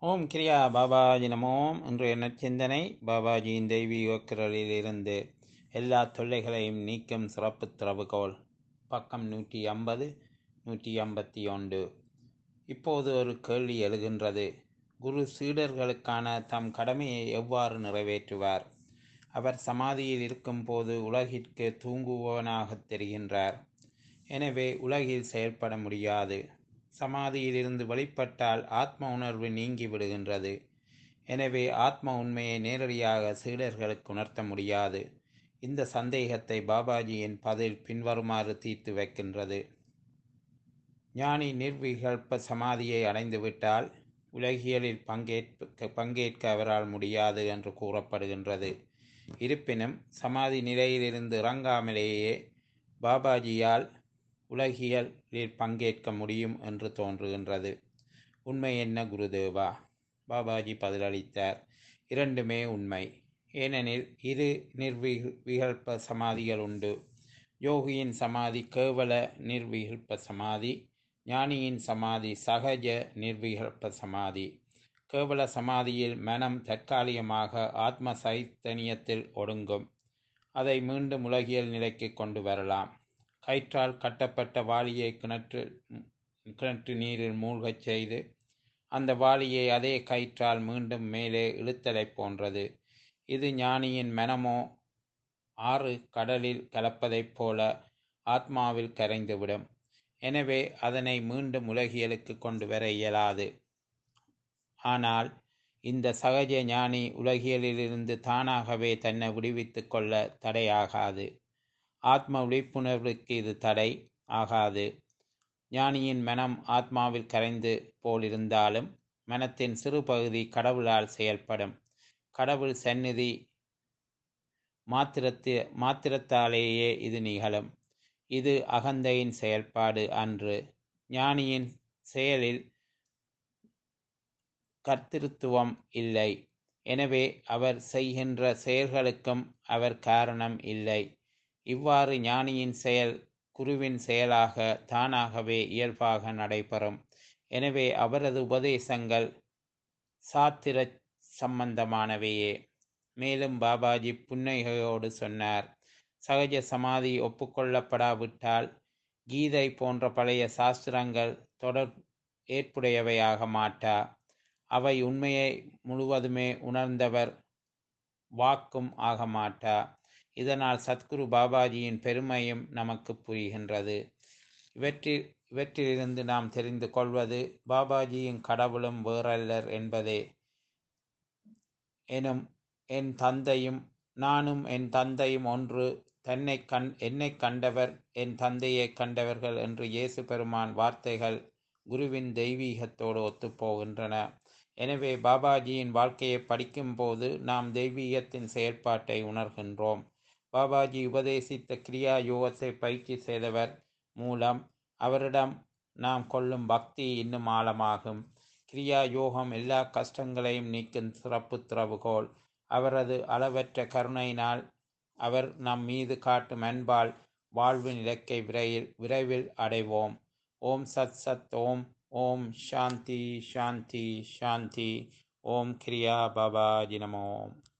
ஓம் கிரியா பாபாஜி நமோம் இன்றைய நற்சிந்தனை பாபாஜியின் தெய்வீக குரலிலிருந்து எல்லா தொல்லைகளையும் நீக்கும் சிறப்பு திறவுகோல் பக்கம் நூற்றி ஐம்பது நூற்றி ஐம்பத்தி ஒன்று இப்போது ஒரு கேள்வி எழுகின்றது குரு சீடர்களுக்கான தம் கடமையை எவ்வாறு நிறைவேற்றுவார் அவர் சமாதியில் இருக்கும்போது உலகிற்கு தூங்குபவனாகத் தெரிகின்றார் எனவே உலகில் செயல்பட முடியாது சமாதியிலிருந்து வெளிப்பட்டால் ஆத்ம உணர்வு நீங்கி விடுகின்றது எனவே ஆத்ம உண்மையை நேரடியாக சீடர்களுக்கு உணர்த்த முடியாது இந்த சந்தேகத்தை பாபாஜியின் பதில் பின்வருமாறு தீர்த்து வைக்கின்றது ஞானி நிர்விகல்ப சமாதியை அடைந்துவிட்டால் உலகியலில் பங்கேற்க பங்கேற்க அவரால் முடியாது என்று கூறப்படுகின்றது இருப்பினும் சமாதி நிலையிலிருந்து இறங்காமலேயே பாபாஜியால் உலகியலில் பங்கேற்க முடியும் என்று தோன்றுகின்றது உண்மை என்ன குருதேவா பாபாஜி பதிலளித்தார் இரண்டுமே உண்மை ஏனெனில் இரு நிர்விகல்ப சமாதிகள் உண்டு யோகியின் சமாதி கேவல நிர்விகல்ப சமாதி ஞானியின் சமாதி சகஜ நிர்விகல்ப சமாதி கேவல சமாதியில் மனம் தற்காலிகமாக ஆத்ம சைத்தன்யத்தில் ஒடுங்கும் அதை மீண்டும் உலகியல் நிலைக்கு கொண்டு வரலாம் கயிற்றால் கட்டப்பட்ட வாளியை கிணற்று கிணற்று நீரில் மூழ்கச் செய்து அந்த வாளியை அதே கயிற்றால் மீண்டும் மேலே இழுத்தலை போன்றது இது ஞானியின் மனமோ ஆறு கடலில் கலப்பதைப் போல ஆத்மாவில் கரைந்துவிடும் எனவே அதனை மீண்டும் உலகியலுக்கு கொண்டு வர இயலாது ஆனால் இந்த சகஜ ஞானி உலகியலிலிருந்து தானாகவே தன்னை விடுவித்துக் கொள்ள தடையாகாது ஆத்ம விழிப்புணர்வுக்கு இது தடை ஆகாது ஞானியின் மனம் ஆத்மாவில் கரைந்து போலிருந்தாலும் மனத்தின் சிறு பகுதி கடவுளால் செயல்படும் கடவுள் சந்நிதி மாத்திரத்து மாத்திரத்தாலேயே இது நிகழும் இது அகந்தையின் செயல்பாடு அன்று ஞானியின் செயலில் கர்த்திருத்துவம் இல்லை எனவே அவர் செய்கின்ற செயல்களுக்கும் அவர் காரணம் இல்லை இவ்வாறு ஞானியின் செயல் குருவின் செயலாக தானாகவே இயல்பாக நடைபெறும் எனவே அவரது உபதேசங்கள் சாத்திர சம்பந்தமானவையே மேலும் பாபாஜி புன்னகையோடு சொன்னார் சகஜ சமாதி ஒப்புக்கொள்ளப்படாவிட்டால் கீதை போன்ற பழைய சாஸ்திரங்கள் தொடர் ஏற்புடையவையாக மாட்டா அவை உண்மையை முழுவதுமே உணர்ந்தவர் வாக்கும் ஆக மாட்டா இதனால் சத்குரு பாபாஜியின் பெருமையும் நமக்கு புரிகின்றது இவற்றில் இவற்றிலிருந்து நாம் தெரிந்து கொள்வது பாபாஜியின் கடவுளும் வேறல்லர் என்பதே எனும் என் தந்தையும் நானும் என் தந்தையும் ஒன்று தன்னை கண் என்னை கண்டவர் என் தந்தையை கண்டவர்கள் என்று இயேசு பெருமான் வார்த்தைகள் குருவின் தெய்வீகத்தோடு ஒத்துப்போகின்றன எனவே பாபாஜியின் வாழ்க்கையை படிக்கும்போது நாம் தெய்வீகத்தின் செயல்பாட்டை உணர்கின்றோம் பாபாஜி உபதேசித்த கிரியா யோகத்தை பயிற்சி செய்தவர் மூலம் அவரிடம் நாம் கொள்ளும் பக்தி இன்னும் ஆழமாகும் கிரியா யோகம் எல்லா கஷ்டங்களையும் நீக்கும் சிறப்பு திறவுகோல் அவரது அளவற்ற கருணையினால் அவர் நம் மீது காட்டும் அன்பால் வாழ்வின் இலக்கை விரைவில் விரைவில் அடைவோம் ஓம் சத் சத் ஓம் ஓம் சாந்தி சாந்தி சாந்தி ஓம் கிரியா பாபாஜி நமோம்